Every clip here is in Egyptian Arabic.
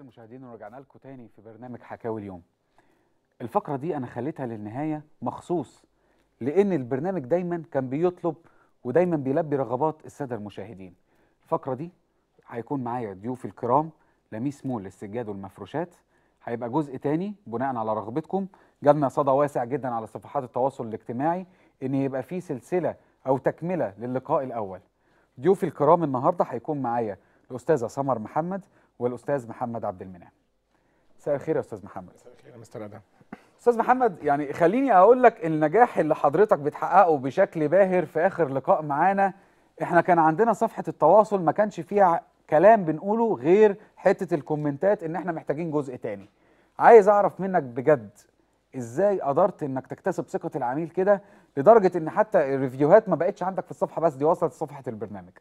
المشاهدين ورجعنا لكم تاني في برنامج حكاوي اليوم الفقرة دي أنا خليتها للنهاية مخصوص لأن البرنامج دايما كان بيطلب ودايما بيلبي رغبات السادة المشاهدين الفقرة دي هيكون معايا ضيوف الكرام لميس مول للسجاد والمفروشات هيبقى جزء تاني بناء على رغبتكم جالنا صدى واسع جدا على صفحات التواصل الاجتماعي ان يبقى في سلسلة او تكملة للقاء الاول ضيوفي الكرام النهارده هيكون معايا الاستاذه سمر محمد والاستاذ محمد عبد المنعم مساء الخير يا استاذ محمد مساء الخير يا مستر ادم استاذ محمد يعني خليني اقول لك النجاح اللي حضرتك بتحققه بشكل باهر في اخر لقاء معانا احنا كان عندنا صفحه التواصل ما كانش فيها كلام بنقوله غير حته الكومنتات ان احنا محتاجين جزء تاني عايز اعرف منك بجد ازاي قدرت انك تكتسب ثقه العميل كده لدرجه ان حتى الريفيوهات ما بقتش عندك في الصفحه بس دي وصلت لصفحه البرنامج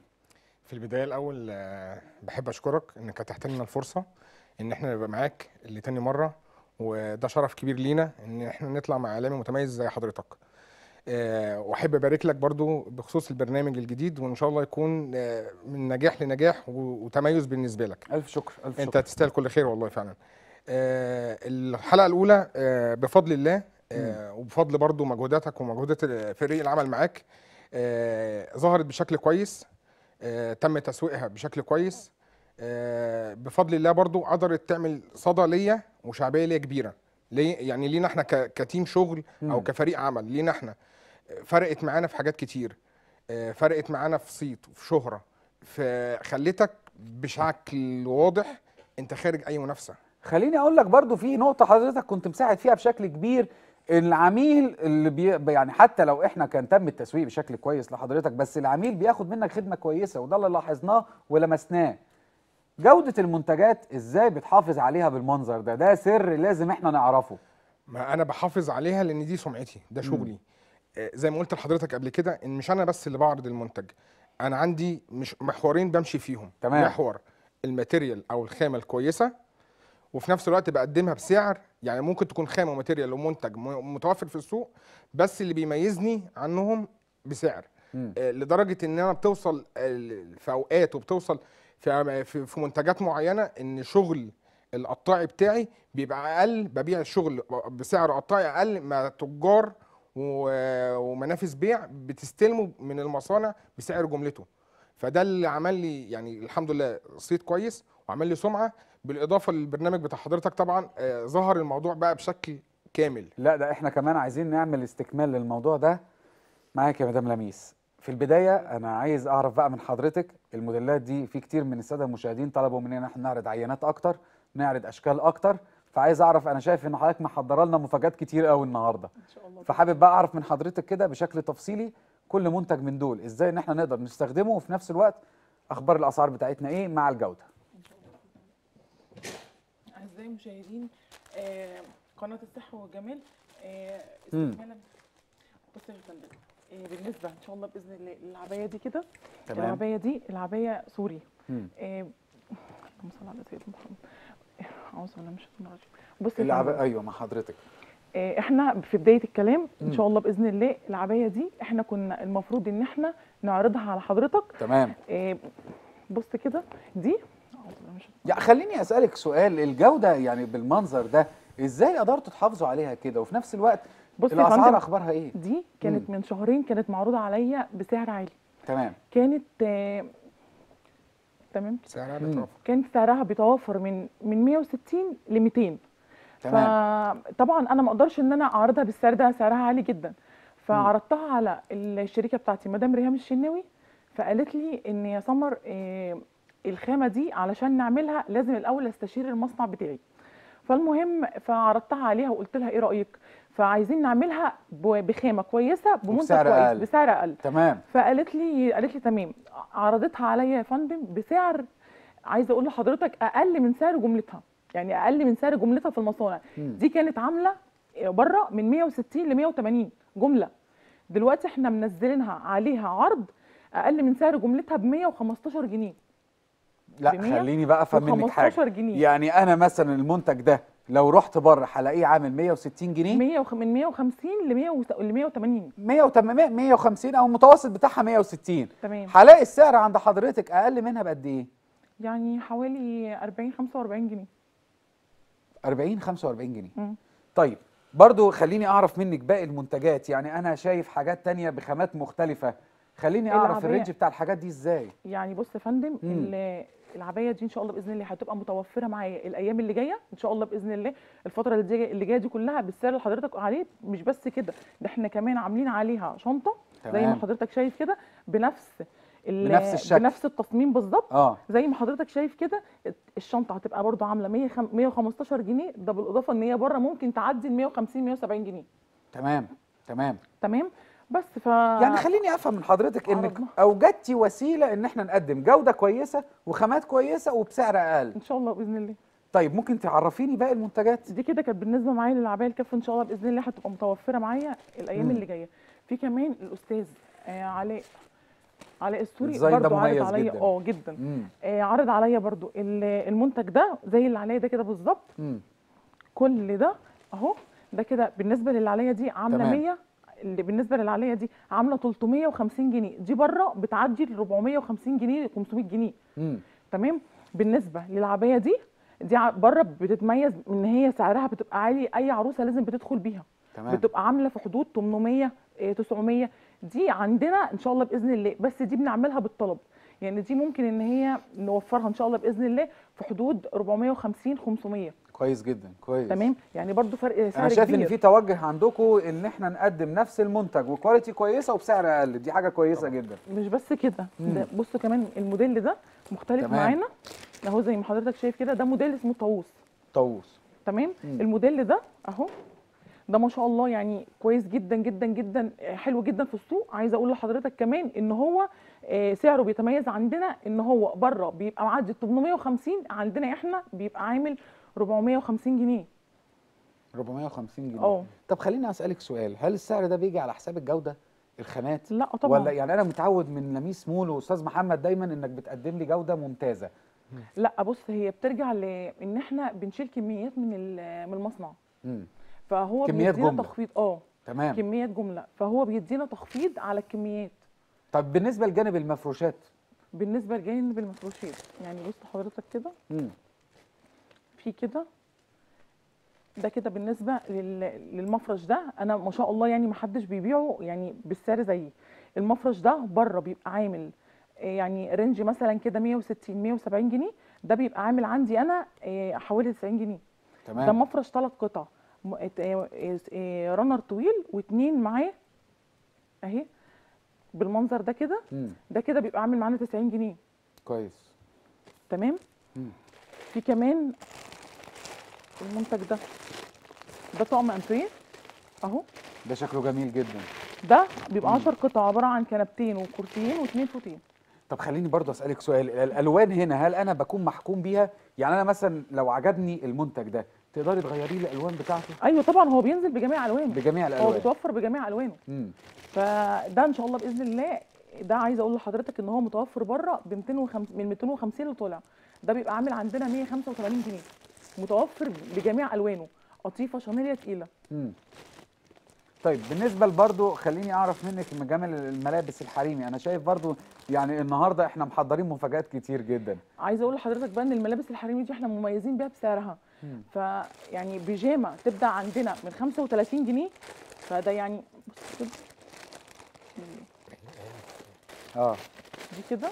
في البدايه الاول آه، بحب اشكرك انك اتحت لنا الفرصه ان احنا نبقى معاك لتاني مره وده شرف كبير لينا ان احنا نطلع مع اعلامي متميز زي حضرتك آه، واحب ابارك لك برضو بخصوص البرنامج الجديد وان شاء الله يكون آه، من نجاح لنجاح و- وتميز بالنسبه لك الف شكر الف انت شكر تستاهل كل خير والله فعلا آه، الحلقه الاولى آه، بفضل الله آه، وبفضل برضو مجهوداتك ومجهودات فريق العمل معاك آه، ظهرت بشكل كويس آه، تم تسويقها بشكل كويس آه، بفضل الله برضو قدرت تعمل صدى ليا وشعبيه ليا كبيره ليه يعني لينا احنا ك- كتيم شغل او مم. كفريق عمل لينا احنا آه، فرقت معانا في حاجات كتير آه، فرقت معانا في صيت وفي شهره فخلتك بشكل واضح انت خارج اي منافسه خليني اقول لك برضو في نقطه حضرتك كنت مساعد فيها بشكل كبير العميل اللي بي يعني حتى لو احنا كان تم التسويق بشكل كويس لحضرتك بس العميل بياخد منك خدمه كويسه وده اللي لاحظناه ولمسناه جوده المنتجات ازاي بتحافظ عليها بالمنظر ده ده سر لازم احنا نعرفه ما انا بحافظ عليها لان دي سمعتي ده شغلي آه، زي ما قلت لحضرتك قبل كده ان مش انا بس اللي بعرض المنتج انا عندي مش محورين بمشي فيهم تمام. محور الماتيريال او الخامه الكويسه وفي نفس الوقت بقدمها بسعر يعني ممكن تكون خامه وماتيريال ومنتج م- متوفر في السوق بس اللي بيميزني عنهم بسعر مم. آه، لدرجه ان انا بتوصل آه، في اوقات وبتوصل في في في منتجات معينه ان شغل القطاعي بتاعي بيبقى اقل ببيع الشغل بسعر قطاعي اقل ما تجار و- ومنافذ بيع بتستلمه من المصانع بسعر جملته فده اللي عمل لي يعني الحمد لله صيت كويس وعمل لي سمعه بالاضافه للبرنامج بتاع حضرتك طبعا آه، ظهر الموضوع بقى بشكل كامل لا ده احنا كمان عايزين نعمل استكمال للموضوع ده معاك يا مدام لميس في البدايه انا عايز اعرف بقى من حضرتك الموديلات دي في كتير من الساده المشاهدين طلبوا مننا احنا نعرض عينات اكتر نعرض اشكال اكتر فعايز اعرف انا شايف ان حضرتك محضره لنا مفاجات كتير قوي النهارده ان شاء الله فحابب بقى اعرف من حضرتك كده بشكل تفصيلي كل منتج من دول ازاي ان احنا نقدر نستخدمه وفي نفس الوقت اخبار الاسعار بتاعتنا ايه مع الجوده اعزائي المشاهدين آه قناه الصحه والجمال آه مم. استكمالا بص يا فندم آه بالنسبه ان شاء الله باذن الله العبايه دي كده تمام العبايه دي العبايه سوري مم. آه، اللهم صل على سيدنا محمد اعوذ بالله من الشيطان الرجيم بص يا العب... فندم، ايوه مع حضرتك آه، احنا في بدايه الكلام مم. ان شاء الله باذن الله العبايه دي احنا كنا المفروض ان احنا نعرضها على حضرتك تمام آه، بص كده دي أعوذ بالله من الشيطان يا خليني اسالك سؤال الجوده يعني بالمنظر ده ازاي قدرتوا تحافظوا عليها كده وفي نفس الوقت بص يا الاسعار فندم اخبارها ايه دي كانت من شهرين كانت معروضه عليا بسعر عالي تمام كانت آه، تمام سعرها مم. بيتوافق كان سعرها بيتوافر من من 160 ل 200 تمام فطبعا انا ما اقدرش ان انا اعرضها بالسعر ده سعرها عالي جدا فعرضتها على الشركه بتاعتي مدام ريهام الشناوي فقالت لي ان يا سمر آه، الخامه دي علشان نعملها لازم الاول استشير المصنع بتاعي فالمهم فعرضتها عليها وقلت لها ايه رايك فعايزين نعملها ب- بخامه كويسه بمنتج وبسعر كويس أقل. بسعر اقل تمام فقالت لي قالت لي تمام عرضتها عليا يا فندم بسعر عايزه اقول لحضرتك اقل من سعر جملتها يعني اقل من سعر جملتها في المصانع مم. دي كانت عامله بره من 160 ل 180 جمله دلوقتي احنا منزلينها عليها عرض اقل من سعر جملتها ب 115 جنيه لا ب 100 خليني بقى افهم منك حاجه 15 جنيه يعني انا مثلا المنتج ده لو رحت بره هلاقيه عامل 160 جنيه 100 وخ- من 150 ل 100 ل 180 180 150 او المتوسط بتاعها 160 تمام هلاقي السعر عند حضرتك اقل منها بقد ايه يعني حوالي 40 45 جنيه 40 45 جنيه مم. طيب برضو خليني اعرف منك باقي المنتجات يعني انا شايف حاجات تانية بخامات مختلفة خليني اعرف العباية- الرينج بتاع الحاجات دي ازاي يعني بص يا فندم مم. ال- العبايه دي ان شاء الله باذن الله هتبقى متوفره معايا الايام اللي جايه ان شاء الله باذن الله الفتره اللي جايه اللي جايه دي كلها بالسعر اللي حضرتك عليه مش بس كده ده احنا كمان عاملين عليها شنطه زي ما تمام. حضرتك شايف كده بنفس ال- بنفس الشكل. بنفس التصميم بالظبط اه زي ما حضرتك شايف كده الشنطه هتبقى برضو عامله 100 خم- 115 جنيه ده بالاضافه ان هي بره ممكن تعدي ال 150 170 جنيه تمام تمام تمام بس ف يعني خليني افهم من حضرتك انك عرضنا. اوجدتي وسيله ان احنا نقدم جوده كويسه وخامات كويسه وبسعر اقل ان شاء الله باذن الله طيب ممكن تعرفيني باقي المنتجات دي كده كانت بالنسبه معايا للعبايه الكف ان شاء الله باذن الله هتبقى متوفره معايا الايام مم. اللي جايه في كمان الاستاذ آه علاء علاء السوري الديزاين ده برضو عارض مميز عليا جدا. اه جدا امم آه عارض عليا برضو ال- المنتج ده زي اللي عليا ده كده بالظبط امم كل ده اهو ده كده بالنسبه للي عليا دي عامله تمام. 100 اللي بالنسبه للي عليا دي عامله 350 جنيه دي بره بتعدي ل 450 جنيه 500 جنيه امم تمام بالنسبه للعبايه دي دي ع- بره بتتميز ان هي سعرها بتبقى عالي اي عروسه لازم بتدخل بيها تمام بتبقى عامله في حدود 800 إيه، 900 دي عندنا ان شاء الله باذن الله بس دي بنعملها بالطلب يعني دي ممكن ان هي نوفرها ان شاء الله باذن الله في حدود 450 500 كويس جدا كويس تمام يعني برضو فرق سعر انا شايف كبير ان في توجه عندكم ان احنا نقدم نفس المنتج وكواليتي كويسه وبسعر اقل دي حاجه كويسه جدا مش بس كده مم. ده بص كمان الموديل ده مختلف تمام. معانا اهو زي ما حضرتك شايف كده ده موديل اسمه طاووس طاووس تمام مم. الموديل ده اهو ده ما شاء الله يعني كويس جدا جدا جدا آه، حلو جدا في السوق عايزه اقول لحضرتك كمان ان هو آه، سعره بيتميز عندنا ان هو بره بيبقى معدي 850 عندنا احنا بيبقى عامل 450 جنيه 450 جنيه اه طب خليني اسالك سؤال هل السعر ده بيجي على حساب الجوده الخامات لا طبعا ولا يعني انا متعود من لميس مول واستاذ محمد دايما انك بتقدم لي جوده ممتازه لا بص هي بترجع لان احنا بنشيل كميات من ال- من المصنع امم فهو كميات بيدينا جملة. تخفيض اه تمام كميات جمله فهو بيدينا تخفيض على الكميات طب بالنسبه لجانب المفروشات بالنسبه لجانب المفروشات يعني بص حضرتك كده امم في كده ده كده بالنسبه لل- للمفرش ده انا ما شاء الله يعني ما حدش بيبيعه يعني بالسعر زيي المفرش ده بره بيبقى عامل آه، يعني رينج مثلا كده 160 170 جنيه ده بيبقى عامل عندي انا آه، حوالي 90 جنيه ده تمام مفرش ثلاث قطع م- ات- آه، آه، آه، رانر طويل واتنين معاه اهي بالمنظر ده كده امم ده كده بيبقى عامل معانا 90 جنيه كويس تمام مم. في كمان المنتج ده ده طقم انتريه اهو ده شكله جميل جدا ده بيبقى 10 قطع عباره عن كنبتين وكرسيين واثنين فوتين طب خليني برضه اسالك سؤال الالوان هنا هل انا بكون محكوم بيها يعني انا مثلا لو عجبني المنتج ده تقدري تغيري لي الالوان بتاعته ايوه طبعا هو بينزل بجميع الوانه بجميع هو الالوان بيتوفر بجميع الوانه امم فده ان شاء الله باذن الله ده عايزه اقول لحضرتك ان هو متوفر بره ب 250 من 250 اللي طالع ده بيبقى عامل عندنا 185 جنيه متوفر بجميع الوانه قطيفه شانيليا تقيله امم طيب بالنسبه برضه خليني اعرف منك مجامل الملابس الحريمي انا شايف برضه يعني النهارده احنا محضرين مفاجآت كتير جدا عايزه اقول لحضرتك بقى ان الملابس الحريمي دي احنا مميزين بيها بسعرها مم. فيعني بيجامه تبدا عندنا من 35 جنيه فده يعني بص كده اه دي كده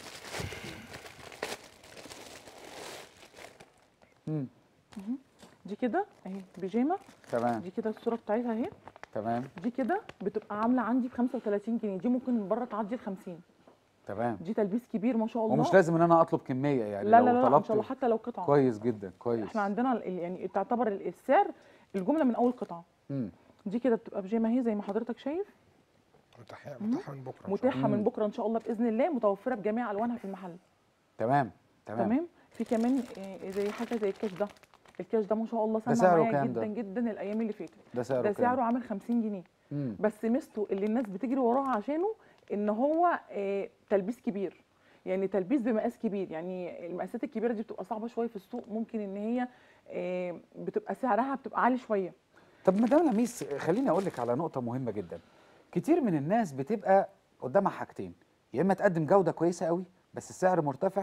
امم دي كده اهي بيجامه تمام دي كده الصوره بتاعتها اهي تمام دي كده بتبقى عامله عندي ب 35 جنيه دي ممكن من بره تعدي ال 50 تمام دي تلبيس كبير ما شاء الله ومش لازم ان انا اطلب كميه يعني لا لو لا لا, لا ان طلبت شاء الله حتى لو قطعه كويس جدا كويس احنا عندنا ال- يعني تعتبر ال- السعر الجمله من اول قطعه امم دي كده بتبقى بيجامه اهي زي ما حضرتك شايف متاحه متاحه من بكره إن شاء الله. متاحه من مم. بكره ان شاء الله باذن الله متوفره بجميع الوانها في المحل تمام تمام, تمام في كمان آه، زي حاجه زي الكاش ده الكاش ده ما شاء الله ده سمع سعره معايا كام جدا ده؟ جدا الايام اللي فاتت ده سعره ده كام؟ سعره عامل 50 جنيه مم. بس ميزته اللي الناس بتجري وراها عشانه ان هو آه، تلبيس كبير يعني تلبيس بمقاس كبير يعني المقاسات الكبيره دي بتبقى صعبه شويه في السوق ممكن ان هي آه، بتبقى سعرها بتبقى عالي شويه طب مدام لميس خليني اقول لك على نقطه مهمه جدا كتير من الناس بتبقى قدامها حاجتين يا اما تقدم جوده كويسه قوي بس السعر مرتفع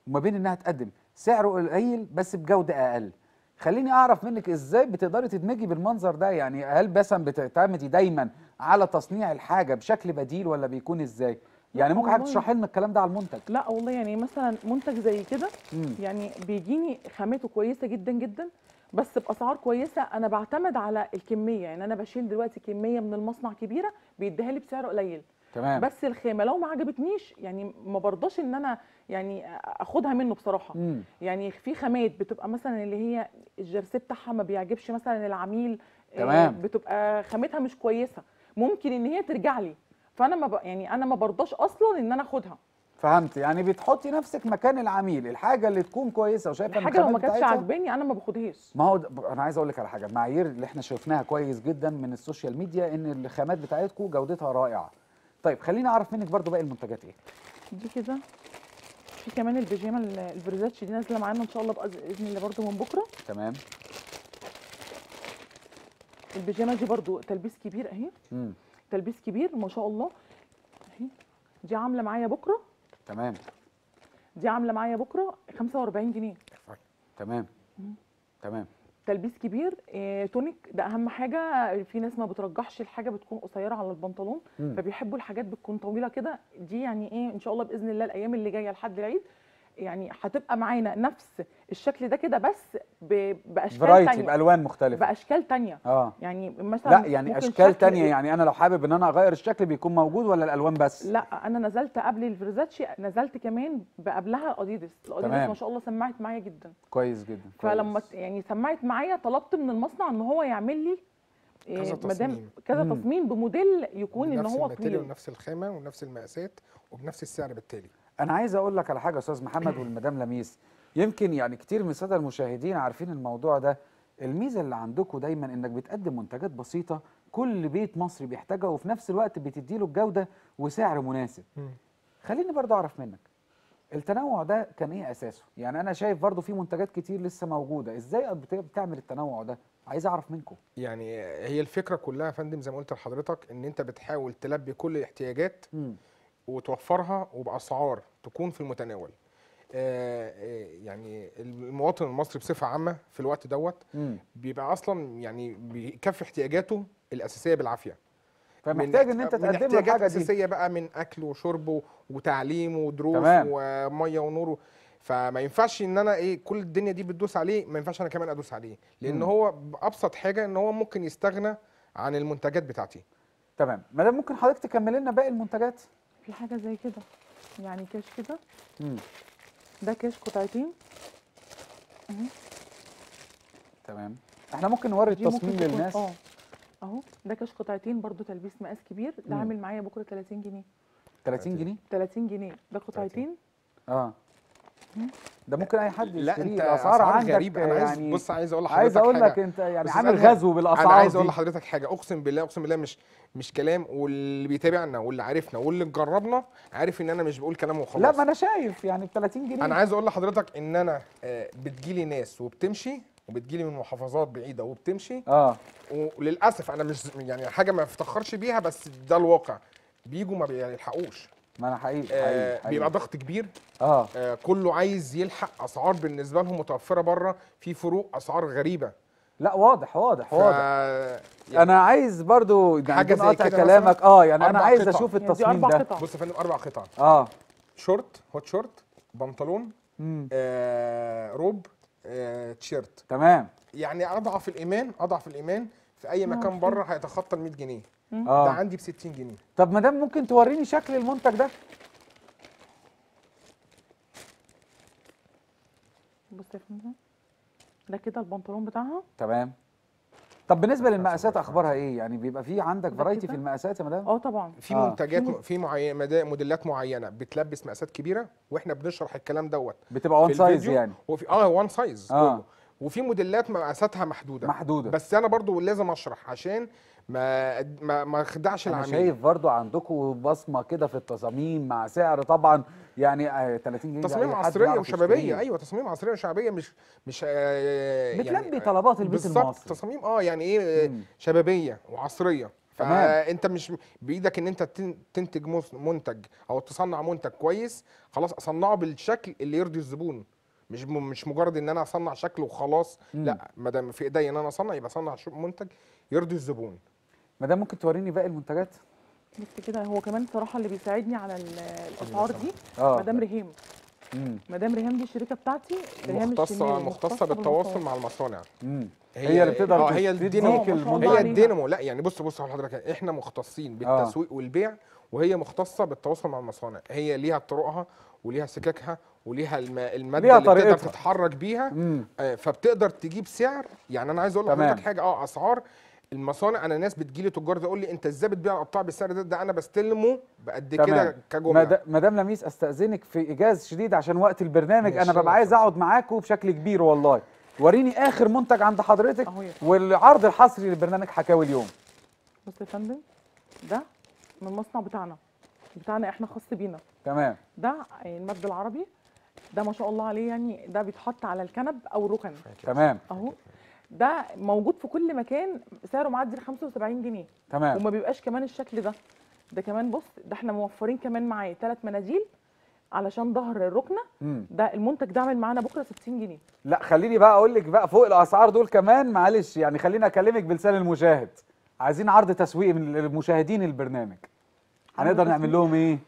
وما بين انها تقدم سعر قليل بس بجوده اقل خليني اعرف منك ازاي بتقدري تدمجي بالمنظر ده يعني هل مثلا بتعتمدي دايما على تصنيع الحاجه بشكل بديل ولا بيكون ازاي يعني ممكن حضرتك والله. تشرحي لنا الكلام ده على المنتج لا والله يعني مثلا منتج زي كده مم. يعني بيجيني خامته كويسه جدا جدا بس باسعار كويسه انا بعتمد على الكميه يعني انا بشيل دلوقتي كميه من المصنع كبيره بيديها لي بسعر قليل تمام بس الخامه لو ما عجبتنيش يعني ما برضاش ان انا يعني اخدها منه بصراحه مم. يعني في خامات بتبقى مثلا اللي هي الجرسي بتاعها ما بيعجبش مثلا العميل آه، تمام. بتبقى خامتها مش كويسه ممكن ان هي ترجع لي فانا ما ب... يعني انا ما برضاش اصلا ان انا اخدها فهمت يعني بتحطي نفسك مكان العميل الحاجه اللي تكون كويسه وشايفه إن الحاجه لو ما الخامات كانتش بتاعتها- عاجباني انا ما باخدهاش ما هو د- انا عايز اقول لك على حاجه المعايير اللي احنا شفناها كويس جدا من السوشيال ميديا ان الخامات بتاعتكم جودتها رائعه طيب خليني اعرف منك برضو باقي المنتجات ايه دي كده في كمان البيجامه ال- الفيرزاتشي دي نازله معانا ان شاء الله بأذ- باذن الله برضو من بكره تمام البيجامه دي برضو تلبيس كبير اهي امم تلبيس كبير ما شاء الله اهي دي عامله معايا بكره تمام دي عامله معايا بكره 45 جنيه تمام تمام تلبيس كبير آه، تونيك ده اهم حاجه في ناس ما بترجحش الحاجه بتكون قصيره على البنطلون مم. فبيحبوا الحاجات بتكون طويله كده دي يعني ايه ان شاء الله باذن الله الايام اللي جايه لحد العيد يعني هتبقى معانا نفس الشكل ده كده بس ب- باشكال فرايتي تانية بالوان مختلفه باشكال تانية اه يعني مثلا لا يعني ممكن اشكال شكل- تانية يعني انا لو حابب ان انا اغير الشكل بيكون موجود ولا الالوان بس لا انا نزلت قبل الفيرزاتشي نزلت كمان قبلها الاديدس الاديدس تمام. ما شاء الله سمعت معايا جدا كويس جدا فلما كويس. ت- يعني سمعت معايا طلبت من المصنع ان هو يعمل لي إيه، كذا مادام تصميم. كذا مم. تصميم بموديل يكون ان بنفس هو الماتيريال طويل ونفس الخامه ونفس المقاسات وبنفس السعر بالتالي انا عايز اقول لك على حاجه يا استاذ محمد والمدام لميس يمكن يعني كتير من الساده المشاهدين عارفين الموضوع ده الميزه اللي عندكم دايما انك بتقدم منتجات بسيطه كل بيت مصري بيحتاجها وفي نفس الوقت بتديله الجوده وسعر مناسب مم. خليني برضه اعرف منك التنوع ده كان ايه اساسه يعني انا شايف برضه في منتجات كتير لسه موجوده ازاي بت- بتعمل التنوع ده عايز اعرف منكم يعني هي الفكره كلها يا فندم زي ما قلت لحضرتك ان انت بتحاول تلبي كل الاحتياجات امم وتوفرها وباسعار تكون في المتناول آه، آه، يعني المواطن المصري بصفه عامه في الوقت دوت امم بيبقى اصلا يعني بيكفي احتياجاته الاساسيه بالعافيه فمحتاج ان انت من تقدم له احتياجات الحاجه دي اساسيه بقى من اكل وشرب و- وتعليم ودروس تمام. وميه ونور و- فما ينفعش ان انا ايه كل الدنيا دي بتدوس عليه ما ينفعش انا كمان ادوس عليه لان مم. هو ابسط حاجه ان هو ممكن يستغنى عن المنتجات بتاعتي تمام مدام ممكن حضرتك تكمل لنا باقي المنتجات في حاجه زي كده يعني كاش كده امم ده كاش قطعتين تمام احنا ممكن نوري دي ممكن التصميم تكون- للناس اه اهو ده كاش قطعتين برضو تلبيس مقاس كبير ده مم. عامل معايا بكره 30 جنيه 30 جنيه 30 جنيه ده قطعتين اه ده ممكن اي حد لا يشتريه انت الاسعار اسعار عندك غريبه انا عايز يعني بص عايز اقول لحضرتك عايز اقول حاجة. لك انت يعني أستاذ عامل أدهم، غزو بالاسعار انا عايز اقول دي. لحضرتك حاجه اقسم بالله اقسم بالله مش مش كلام واللي بيتابعنا واللي عارفنا واللي جربنا عارف ان انا مش بقول كلام وخلاص لا ما انا شايف يعني ب 30 جنيه انا عايز اقول لحضرتك ان انا آه، بتجيلي ناس وبتمشي وبتجيلي من محافظات بعيده وبتمشي اه وللاسف انا مش يعني حاجه ما افتخرش بيها بس ده الواقع بيجوا ما بيلحقوش ما انا حقيقي آه حقيقي, حقيقي. بيبقى ضغط كبير اه آه كله عايز يلحق اسعار بالنسبه لهم متوفره بره في فروق اسعار غريبه لا واضح واضح ف... واضح يعني انا عايز برضو يعني حاجة بدون زي قطع كده كلامك مثلاً اه يعني انا أربع عايز قطع. اشوف يعني دي التصميم اربع ده قطع بص يا فندم اربع قطع اه شورت هوت شورت بنطلون امم آه روب آه تيشيرت تمام يعني اضعف الايمان اضعف الايمان في اي مكان أوكي. بره هيتخطى ال 100 جنيه ده اه عندي ب 60 جنيه طب مدام ممكن توريني شكل المنتج ده بص يا فندم ده كده البنطلون بتاعها تمام طب بالنسبه بس للمقاسات بس اخبارها ايه يعني بيبقى في عندك ده فرايتي كده؟ في المقاسات يا مدام اه طبعا في آه. منتجات في م- في معي... مدا- موديلات معينه بتلبس مقاسات كبيره واحنا بنشرح الكلام دوت بتبقى اون في سايز الفيديو يعني وفي اه وان سايز آه. كله وفي موديلات مقاساتها محدوده محدوده بس انا برضو لازم اشرح عشان ما ما ما اخدعش انا العميل شايف برضو عندكم بصمه كده في التصاميم مع سعر طبعا يعني آه، 30 جنيه ده تصميم أي حد عصريه يعرف وشبابيه يشتريه. ايوه تصميم عصريه وشعبيه مش مش آه بتلبي طلبات البيت بالظبط المصري تصاميم اه يعني ايه آه، مم. شبابيه وعصريه تمام. فانت مش بايدك ان انت تن- تنتج مس- منتج او تصنع منتج كويس خلاص اصنعه بالشكل اللي يرضي الزبون مش م- مش مجرد ان انا اصنع شكل وخلاص مم. لا ما دام في ايديا ان انا اصنع يبقى اصنع شو- منتج يرضي الزبون مدام ممكن توريني باقي المنتجات بس كده هو كمان صراحه اللي بيساعدني على ال- الاسعار دي اه مدام ريهام امم مدام ريهام دي الشركه بتاعتي ريهام مختصه الشناوي، مختصه بالتواصل بالمصانع. مع المصانع امم هي اللي بتقدر اه هي تديك الدينامو ما شاء الله المنتج هي عليها. الدينامو لا يعني بص بص على حضرتك احنا مختصين بالتسويق والبيع وهي مختصه بالتواصل مع المصانع هي ليها طرقها وليها سكاكها وليها الم... الماده ليها اللي بتقدر طريقتها. تتحرك بيها امم آه، فبتقدر تجيب سعر يعني انا عايز اقول تمام. لحضرتك حاجه اه اسعار المصانع انا ناس بتجيلي تجار تقول لي انت ازاي بتبيع القطاع بالسعر ده ده انا بستلمه بقد كده تمام كجمله مد- مدام لميس استاذنك في ايجاز شديد عشان وقت البرنامج ماشي، انا ببقى عايز اتفضل. اقعد معاكم بشكل كبير والله وريني اخر منتج عند حضرتك اهو يا والعرض الحصري لبرنامج حكاوي اليوم بص يا فندم ده من المصنع بتاعنا بتاعنا احنا خاص بينا تمام ده المد العربي ده ما شاء الله عليه يعني ده بيتحط على الكنب او الركن تمام اهو ده موجود في كل مكان سعره معدي ال 75 جنيه تمام وما بيبقاش كمان الشكل ده ده كمان بص ده احنا موفرين كمان معاه ثلاث مناديل علشان ظهر الركنه مم. ده المنتج ده عامل معانا بكره 60 جنيه لا خليني بقى اقول لك بقى فوق الاسعار دول كمان معلش يعني خليني اكلمك بلسان المشاهد عايزين عرض تسويقي من المشاهدين البرنامج هنقدر عرض نعمل لهم ايه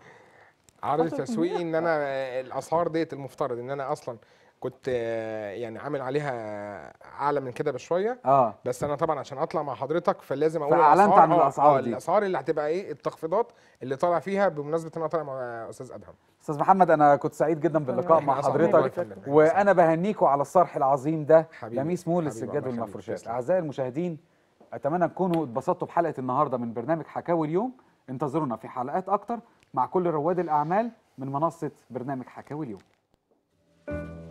عرض خاطر تسويقي كبير. ان انا آه، الاسعار ديت المفترض ان انا اصلا كنت آه، يعني عامل عليها اعلى من كده بشويه اه بس انا طبعا عشان اطلع مع حضرتك فلازم اقول فأعلنت الأسعار. عن آه، الأسعار آه، دي. الاسعار اللي هتبقى ايه التخفيضات اللي طالع فيها بمناسبه ان انا طالع مع استاذ ادهم استاذ محمد انا كنت سعيد جدا باللقاء إحنا مع أسعد والله حضرتك يا فندم. إحنا وانا بهنيكوا على الصرح العظيم ده حبيبي، لميس مول حبيبي، السجاد الله يخليك، والمفروشات تسلم. اعزائي المشاهدين اتمنى تكونوا اتبسطتوا بحلقه النهارده من برنامج حكاوي اليوم انتظرونا في حلقات اكتر مع كل رواد الاعمال من منصه برنامج حكاوي اليوم